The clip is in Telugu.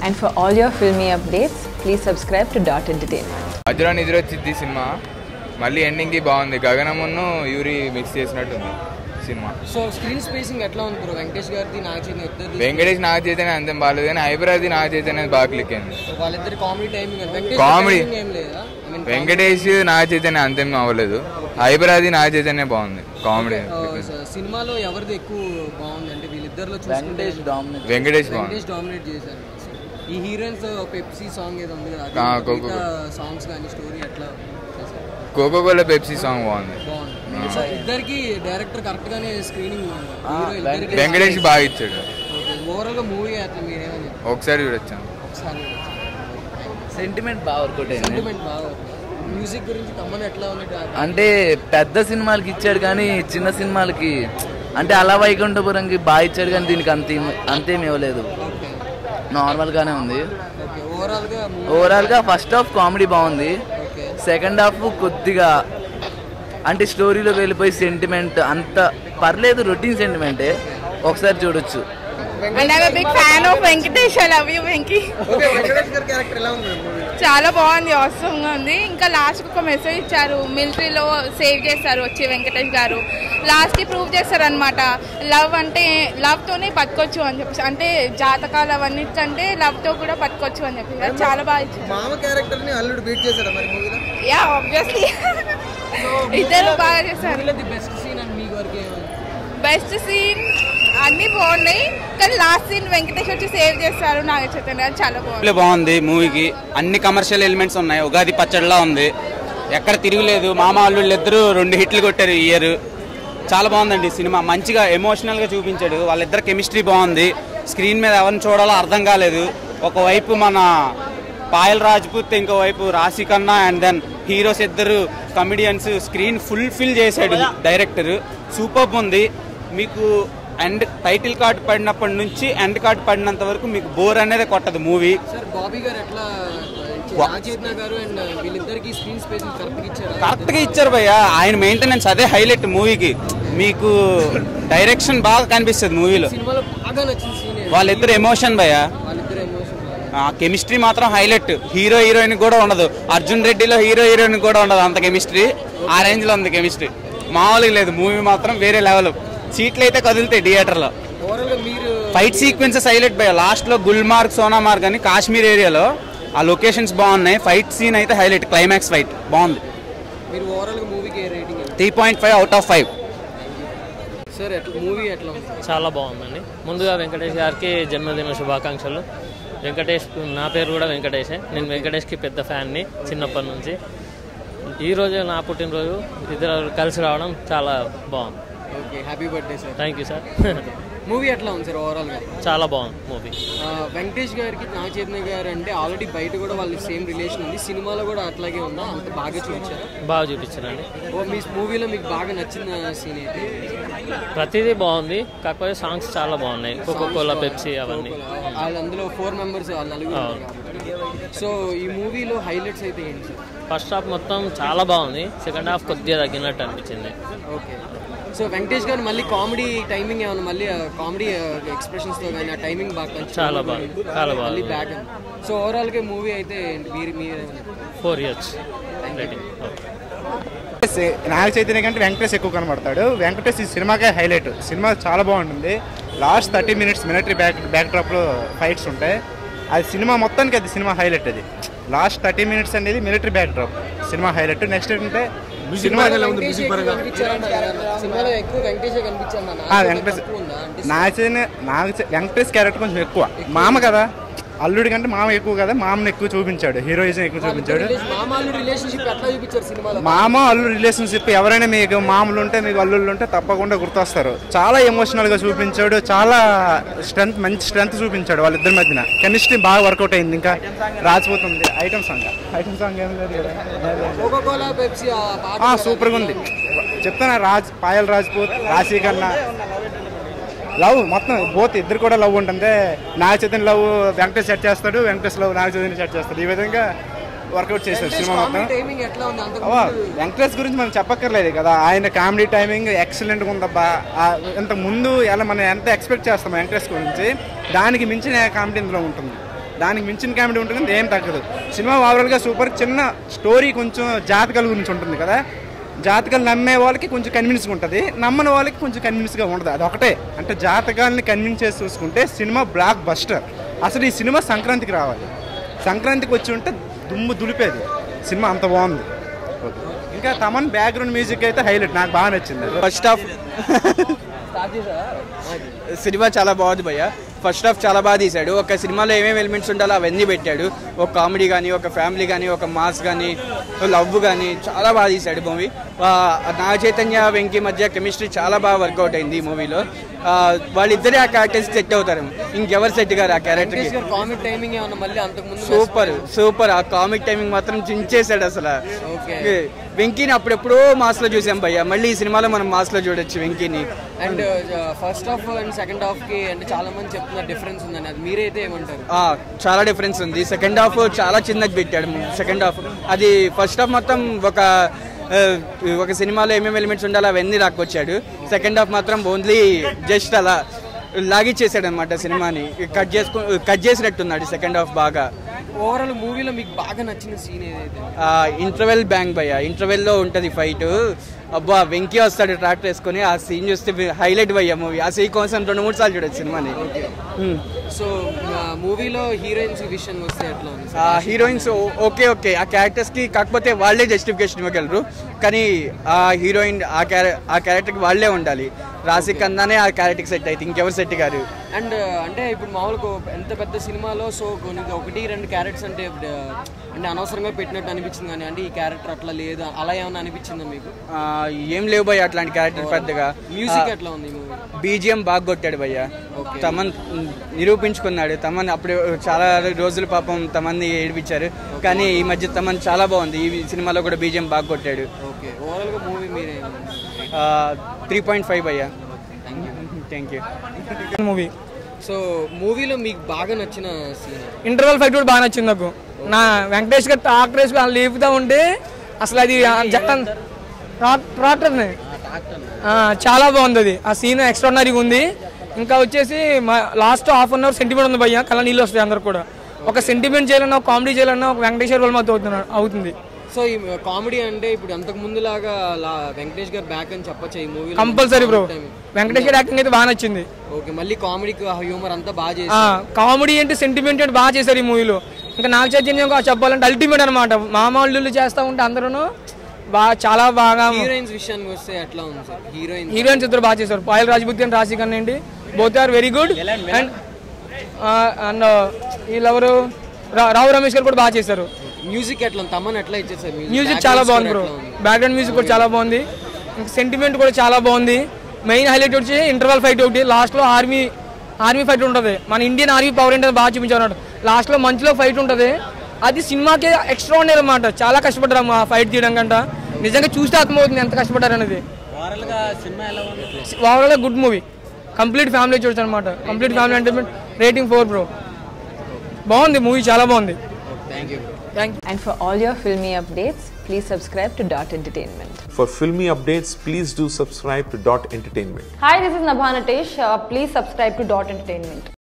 And for all your filmy updates, please subscribe to Dot Entertainment. మధ్యలో నిద్ర వచ్చింది సినిమా మళ్ళీ ఎండింగ్కి బాగుంది గగనమును యూరి మిక్స్ చేసినట్టుంది సినిమా సో స్క్రీన్ స్పేసింగ్ ఎట్లా ఉంది బ్రో వెంకటేష్ గారిది నాగ చైతన్య ఇద్దరిది వెంకటేష్ నాగ చైతన్య అంతం బాగాలేదు కానీ హైదరాబాద్ నాగ చైతన్య బాగా క్లిక్ అయింది వాళ్ళిద్దరి comedy timing Venkatesh Comedy. timing ఏం లేదా I mean, వెంకటేష్ నాగ చైతన్య అంతం అవ్వలేదు హైదరాబాద్ నాగ చైతన్య బాగుంది కామెడీ ఆ, స- సినిమాలో ఎవరిది ఎక్కువ బాగుంది అంటే వీళ్ళిద్దరిలో చూసుకుంటే వెంకటేష్ బాగుంది వెంకటేష్ డామినేట్ చేశారు ఈ హీరోయిన్స్ పెప్సీ సాంగ్ ఏదో ఉంది కదా ఆ, అది Coco. సాంగ్స్ కానీ స్టోరీ ఎట్లా చేశారు కోకో కోలా పెప్సీ సాంగ్ బాగుంది బాగుంది సో ఇద్దరికి డైరెక్టర్ కరెక్ట్ గానే స్క్రీనింగ్ ఇద్దరికి వెంకటేష్ బాగా ఇచ్చాడు ఓవరాల్ గా మూవీ అట్లా మీరేమని ఒకసారి చూడొచ్చాను ఒకసారి సెంటిమెంట్ బాగా వర్కౌట్ అయింది సెంటిమెంట్ బాగా మ్యూజిక్ గురించి తమ్మని ఎట్లా ఉంది అంటే పెద్ద సినిమాలకి ఇచ్చాడు కానీ చిన్న సినిమాలకి అంటే అలా వైకుంఠపురంకి బాగా ఇచ్చాడు కానీ దీనికి అంత అంతేం ఇవ్వలేదు ఓకే నార్మల్గానే ఉంది ఓకే ఓవరాల్ గా మూవీ ఓవరాల్గా ఫస్ట్ హాఫ్ కామెడీ బాగుంది ఓకే సెకండ్ హాఫ్ కొద్దిగా అంటే స్టోరీలో వెళ్ళిపోయి సెంటిమెంట్ అంత పర్లేదు రొటీన్ సెంటిమెంటే ఒకసారి చూడొచ్చు and I big fan of Venkatesh I love you Venky okay Venkatesh గారి క్యారెక్టర్ ఎలా ఉంది మూవీ చాలా బాగుంది అవసరంగా ఉంది ఇంకా లాస్ట్ ఒక మెసేజ్ ఇచ్చారు మిలిటరీలో సేవ్ చేస్తారు వచ్చి వెంకటేష్ గారు లాస్ట్ కి ప్రూవ్ చేస్తారు అనమాట లవ్ అంటే లవ్ తోనే బతకొచ్చు అని చెప్పేసి అంటే జాతకాలు అవన్నిటికంటే లవ్ తో కూడా బతకొచ్చు అని చెప్పేసి అది చాలా బాగా ఇచ్చారు మామ క్యారెక్టర్ ని అల్లుడు బీట్ చేశాడా మరి మూవీలో యా ఆబ్వియస్లీ ఇద్దరు బాగా చేశారు మూవీలో ది బెస్ట్ సీన్ అండ్ మీకు వరకు ఏమైంది బెస్ట్ సీన్ అన్ని బాగున్నాయి కానీ లాస్ట్ సీన్ వెంకటేష్ వచ్చి సేవ్ చేస్తారు నాగ చైతన్య అది చాలా బాగుంది ప్లే బాగుంది మూవీకి అన్ని కమర్షియల్ ఎలిమెంట్స్ ఉన్నాయి ఉగాది పచ్చడిలా ఉంది ఎక్కడ తిరుగులేదు మామ అల్లుళ్ళు ఇద్దరు రెండు హిట్లు కొట్టారు ఈ ఇయర్ చాలా బాగుందండి సినిమా మంచిగా ఎమోషనల్గా చూపించాడు వాళ్ళిద్దరు కెమిస్ట్రీ బాగుంది స్క్రీన్ మీద ఎవరిని చూడాలో అర్థం కాలేదు ఒకవైపు మన పాయల్ రాజ్పుత్ ఇంకోవైపు Raashi Khanna and then heroes ఇద్దరు కమిడియన్స్ స్క్రీన్ ఫుల్ఫిల్ చేశాడు డైరెక్టర్ సూపర్ ఉంది మీకు ఎండ్ టైటిల్ కార్డ్ పడినప్పటి నుంచి ఎండ్ కార్డ్ పడినంత వరకు మీకు బోర్ అనేది కొట్టదు మూవీ సార్ బాబీ గారు ఎట్లా రాజేత్న గారు అండ్ వీళ్ళిద్దరికి స్క్రీన్ స్పేసింగ్ కరెక్ట్ ఇచ్చారు కరెక్ట్ గా ఇచ్చారు భయ్య ఆయన మెయింటెనెన్స్ అదే హైలైట్ మూవీకి మీకు డైరెక్షన్ బాగా కనిపిస్తుంది మూవీలో సినిమాలో బాగా నచ్చిన సీన్ వాళ్ళిద్దరు ఎమోషన్ భయ్య వాళ్ళిద్దరు ఎమోషన్ కెమిస్ట్రీ మాత్రం హైలైట్ హీరో హీరోయిన్ కూడా ఉండదు అర్జున్ రెడ్డిలో హీరో హీరోయిన్ కూడా ఉండదు అంత కెమిస్ట్రీ ఆ రేంజ్ లో ఉంది కెమిస్ట్రీ మామూలుగా లేదు మూవీ మాత్రం వేరే లెవెల్ సీట్లు అయితే కదులుతాయి థియేటర్ లో ఓవరాల్ గా మీరు ఫైట్ సీక్వెన్సెస్ హైలైట్ భయ్య లాస్ట్ లో గుల్మార్గ్ సోనామార్గ్ అని కాశ్మీర్ ఏరియాలో ఆ లొకేషన్స్ బాగున్నాయి ఫైట్ సీన్ అయితే హైలైట్ క్లైమాక్స్ ఫైట్ బాగుంది మీరు ఓవరాల్ గా మూవీకి ఏ rating three point five out of five sir ఎట్లా మూవీ ఎట్లా ఉంది చాలా బాగుందండి ముందుగా వెంకటేష్ గారికి జన్మదిన శుభాకాంక్షలు వెంకటేష్ నా పేరు కూడా వెంకటేషే నేను వెంకటేష్కి పెద్ద ఫ్యాన్ని చిన్నప్పటి నుంచి ఈ రోజు నా పుట్టినరోజు ఇద్దరు కలిసి రావడం చాలా బాగుంది okay happy birthday sir thank you sir movie ఎట్లా ఉంది సార్ ఓవరాల్ గా చాలా బాగుంది మూవీ ఆ, వెంకటేష్ గారికి నాగ చైతన్య గారు అంటే ఆల్రెడీ బయట కూడా వాళ్ళకి సేమ్ రిలేషన్ ఉంది సినిమాలో కూడా అట్లాగే ఉందా అంత బాగా చూపించారు బాగా చూపించారండి ఓ మీ మూవీలో మీకు బాగా నచ్చిన సీన్ ఏంటి ప్రతిదీ బాగుంది కాకపోతే సాంగ్స్ చాలా బాగున్నాయి కోకో కోలా పెప్సీ అవన్నీ వాళ్ళు అందులో ఫోర్ మెంబర్స్ వాళ్ళు నలుగురు ఉన్నారు కాబట్టి. సో ఈ మూవీలో హైలైట్స్ అయితే ఏంటి సార్ ఫస్ట్ హాఫ్ మొత్తం చాలా బాగుంది సెకండ్ హాఫ్ కొద్దిగా తగ్గినట్టు అనిపించింది ఓకే సో వెంకటేష్ గారు మళ్ళీ కామెడీ టైమింగ్ ఏమైనా మళ్ళీ కామెడీ ఎక్స్ప్రెషన్స్ తో కానీ ఆ టైమింగ్ బాగా కొంచెం చాలా బాగుంది చాలా మళ్ళీ బాగుంది బ్యాక్ సో ఓవరాల్ గా మూవీ అయితే మీరు మీరు four years rating Naga Chaitanya కంటే వెంకటేష్ ఎక్కువ కనబడతాడు వెంకటేష్ ఈ సినిమాకే హైలైట్ సినిమా చాలా బాగుంటుంది last thirty minutes military back back డ్రాప్లో ఫైట్స్ ఉంటాయి అది సినిమా మొత్తానికి అది సినిమా హైలైట్ అది లాస్ట్ థర్టీ మినిట్స్ అనేది military back drop cinema highlight next ఏంటంటే సినిమా వెంకటేష్ ఎక్కువ కనిపించారంట కదా. సినిమాలో ఎక్కువ వెంకటేష్ కనిపించారు ఆ, వెంకటేష్ నాగ చైతన్య నాగ చై- వెంకటేష్ క్యారెక్టర్ కొంచెం ఎక్కువ మామ కదా అల్లుడి కంటే మామ ఎక్కువ కదా మామని ఎక్కువ చూపించాడు హీరోయిజం ఎక్కువ చూపించాడు మామాలు రిలేషన్షిప్ ఎట్లా చూపించారు సినిమాలో మామ అల్లు రిలేషన్షిప్ ఎవరైనా మీకు మామూలు ఉంటే మీకు అల్లుళ్ళు ఉంటే తప్పకుండా గుర్తొస్తారు చాలా ఎమోషనల్ గా చూపించాడు చాలా స్ట్రెంత్ మంచి స్ట్రెంత్ చూపించాడు వాళ్ళిద్దరి మధ్యన కెమిస్ట్రీ బాగా వర్కౌట్ అయింది ఇంకా రాజిపోతుంది ఐటమ్ సాంగ్ ఐటమ్ సాంగ్ ఏం లేదు కదా కోకో కోలా పెప్సీ ఆ పాట ఆ, సూపర్ గా ఉంది చెప్తానా రాజ్ పాయల్ రాజ్పూత్ రాశి కన్నా లవ్ మొత్తం బోత్ ఇద్దరు కూడా లవ్ ఉంటుంది నాగ చైతన్య లవ్ వెంకటేష్ సెట్ చేస్తాడు వెంకటేష్ లవ్ నాగ చైతన్య సెట్ చేస్తాడు ఈ విధంగా వర్కౌట్ చేశారు సినిమా మొత్తం టైమింగ్ ఎట్లా ఉంది అంత అవ్వ, వెంకటేష్ గురించి మనం చెప్పక్కర్లేదు కదా ఆయన కామెడీ టైమింగ్ ఎక్సలెంట్గా ఉందబ్బా ఆ, ఇంత ముందు ఎలా మనం ఎంత ఎక్స్పెక్ట్ చేస్తాం వెంకటేష్ గురించి దానికి మించిన కామెడీ ఇందులో ఉంటుంది దానికి మించిన కామెడీ ఉంటుంది ఏం తగ్గదు సినిమా ఓవరాల్గా సూపర్ చిన్న స్టోరీ కొంచెం జాతకాల గురించి ఉంటుంది కదా జాతకాలు నమ్మే వాళ్ళకి కొంచెం కన్విన్స్గా ఉంటుంది నమ్మని వాళ్ళకి కొంచెం కన్విన్స్గా ఉండదు అది ఒకటే అంటే జాతకాలని కన్విన్స్ చేసి చూసుకుంటే సినిమా బ్లాక్ బస్టర్ అసలు ఈ సినిమా సంక్రాంతికి రావాలి సంక్రాంతికి వచ్చి ఉంటే దుమ్ము దులిపేది సినిమా అంత బాగుంది ఇంకా తమన్ బ్యాక్గ్రౌండ్ మ్యూజిక్ అయితే హైలైట్ నాకు బాగా నచ్చింది ఫస్ట్ హాఫ్ సినిమా చాలా బాగుంది భయ్య ఫస్ట్ హాఫ్ చాలా బాగా తీశాడు ఒక సినిమాలో ఏమేమి ఎలిమెంట్స్ ఉండాలో అవన్నీ పెట్టాడు ఒక కామెడీ కానీ ఒక ఫ్యామిలీ కానీ ఒక మాస్ కానీ లవ్ కానీ చాలా బాగా తీశాడు మూవీ నాగ చైతన్య వెంకీ మధ్య కెమిస్ట్రీ చాలా బాగా వర్కౌట్ అయింది ఈ మూవీలో వాళ్ళిద్దరే ఆ క్యారెక్టర్స్ సెట్ అవుతారు ఇంకెవరు సెట్ గారు ఆ క్యారెక్టర్కి కామిక్ టైమింగ్ ఏమన్నా మళ్ళీ అంతకు ముందు సూపర్ సూపర్ ఆ కామిక్ టైమింగ్ మాత్రం చించేశాడు అసలు ఓకే వెంకీని అప్పుడెప్పుడో మాస్ లో చూసాం భయ్య మళ్ళీ ఈ సినిమాలో మనం మాస్ లో చూడొచ్చు వెంకీని and first half and second half కి అంటే చాలా మంది చెప్తున్నారు డిఫరెన్స్ ఉందని అది మీరైతే ఏమంటారు ఆ, చాలా డిఫరెన్స్ ఉంది సెకండ్ హాఫ్ చాలా చిన్నది పెట్టాడు సెకండ్ హాఫ్ అది ఫస్ట్ హాఫ్ మొత్తం ఒక ఆ, ఒక సినిమాలో ఏమేమి ఎలిమెంట్స్ ఉండాలో అవన్నీ రాకొచ్చాడు సెకండ్ హాఫ్ మాత్రం ఓన్లీ జస్ట్ అలా లాగిచ్చేసాడు అనమాట సినిమాని కట్ చేసుకు కట్ చేసినట్టున్నాడు సెకండ్ హాఫ్ బాగా ఓవరాల్ మూవీలో మీకు బాగా నచ్చిన సీన్ ఏదైతే ఇంటర్వెల్ బ్యాంక్ భయ్య ఇంటర్వెల్లో ఉంటుంది ఫైట్ అబ్బా వెంకీ వస్తాడు ట్రాక్టర్ వేసుకొని ఆ సీన్ చూస్తే హైలైట్ భయ్య మూవీ ఆ సీన్ కోసం రెండు మూడు సార్లు చూడొచ్చు సినిమాని ఉమ్. సో మూవీలో హీరోయిన్స్ విషయం వస్తే ఎట్లా ఉంది ఆ హీరోయిన్స్ ఓకే ఓకే ఆ క్యారెక్టర్స్ కి కాకపోతే వాళ్ళే జస్టిఫికేషన్ ఇవ్వగలరు కానీ ఆ హీరోయిన్ ఆ క్యారె ఆ క్యారెక్టర్కి వాళ్ళే ఉండాలి రాశి కన్నానే ఆ క్యారెక్టర్కి సెట్ అయితే ఇంకెవరు సెట్ గారు అండ్ అంటే ఇప్పుడు మామూలుగా ఎంత పెద్ద సినిమాలో సో కొన్ని ఒకటి రెండు క్యారెక్టర్స్ అంటే ఆ, అంటే అనవసరంగా పెట్టినట్టు అనిపించింది కానీ అంటే ఈ క్యారెక్టర్ అట్లా లేదు అలా ఏమైనా అనిపించిందా మీకు ఆ, ఏం లేవు భయ్య అట్లాంటి క్యారెక్టర్ పెద్దగా మ్యూజిక్ ఎట్లా ఉంది ఈ మూవీ బీజిఎం బాగా కొట్టాడు భయ్య తమన్ నిరూపించుకున్నాడు తమన్ అప్పుడు చాలా రోజులు పాపం తమన్ని ఏడిపించారు కానీ ఈ మధ్య తమన్ చాలా బాగుంది ఈ సినిమాలో కూడా బీజిఎం బాగా కొట్టాడు ఓకే ఓవరాల్ గా మూవీ మీరే త్రీ పాయింట్ ఫైవ్ భయ్య థ్యాంక్ యూ మూవీ సో మూవీలో మీకు బాగా నచ్చిన సీన్ ఇంటర్వెల్ ఫైట్ కూడా బాగా నచ్చింది నాకు నా వెంకటేష్ గారు ట్రాక్టర్ వేసి వాళ్ళు లేపుతా ఉంటే అసలు అది ఆ జగన్ ట్రాక్టర్ని ఆ, చాలా బాగుంది అది ఆ సీన్ ఎక్స్ట్రాడినరీగా ఉంది ఇంకా వచ్చేసి last half an hour sentiment ఉంది భయ్య కళ్ళ నీళ్ళు వస్తాయి అందరు కూడా ఒక సెంటిమెంట్ చేయాలన్నా ఒక కామెడీ చేయాలన్నా ఒక వెంకటేశ్వర వాళ్ళ మాతో అవుతున్నాడు అవుతుంది సో ఈ కామెడీ అంటే ఇప్పుడు అంతకు ముందు లాగా వెంకటేష్ గారు బ్యాక్ అని చెప్పొచ్చు ఈ మూవీ కంపల్సరీ బ్రో వెంకటేష్ గారి యాక్టింగ్ అయితే బాగా నచ్చింది ఓకే మళ్ళీ కామెడీకి హ్యూమర్ అంతా బాగా ఆ, చేసి కామెడీ అంటే సెంటిమెంట్ అంటే బాగా చేశారు ఈ మూవీలో ఇంకా నాగ చైతన్యం గా చెప్పాలంటే అల్టిమేట్ అనమాట మామూలు చేస్తా ఉంటే అందరూ బాగా చాలా బాగా హీరోయిన్స్ విషయానికి వస్తే ఎట్లా ఉంది సార్ హీరోయిన్ హీరోయిన్స్ ఇద్దరు బాగా చేశారు పాయల్ రాజ్బుద్ధి అండ్ రాశి కన్నా అండి both are very good and and వీళ్ళెవరు రా- రావు రమేష్ గారు కూడా బాగా చేశారు మ్యూజిక్ ఎట్లా ఉంది తమ్మని ఎట్లా ఇచ్చారు సార్ మ్యూజిక్ చాలా బాగుంది బ్రో బ్యాక్గ్రౌండ్ మ్యూజిక్ కూడా చాలా బాగుంది ఇంకా సెంటిమెంట్ కూడా చాలా బాగుంది మెయిన్ హైలైట్ వచ్చి ఇంటర్వల్ ఫైట్ ఒకటి లాస్ట్లో ఆర్మీ ఆర్మీ ఫైట్ ఉంటుంది మన ఇండియన్ ఆర్మీ పవర్ ఏంటో బాగా చూపించారు లాస్ట్లో మంచులో ఫైట్ ఉంటుంది అది సినిమాకి ఎక్స్ట్రా ఉండేది అనమాట చాలా కష్టపడ్డారు ఆ ఫైట్ తీయడం కంట నిజంగా చూస్తే అర్థమవుతుంది ఎంత కష్టపడ్డారు అనేది overall good movie complete family చూడచ్చు అనమాట complete family entertainment rating four bro బాగుంది మూవీ చాలా బాగుంది thank you thank you And for all your filmy updates, please subscribe to Dot Entertainment. For filmy updates, please do subscribe to Dot Entertainment. Hi, this is Nabha Natesh. Uh, please subscribe to Dot Entertainment.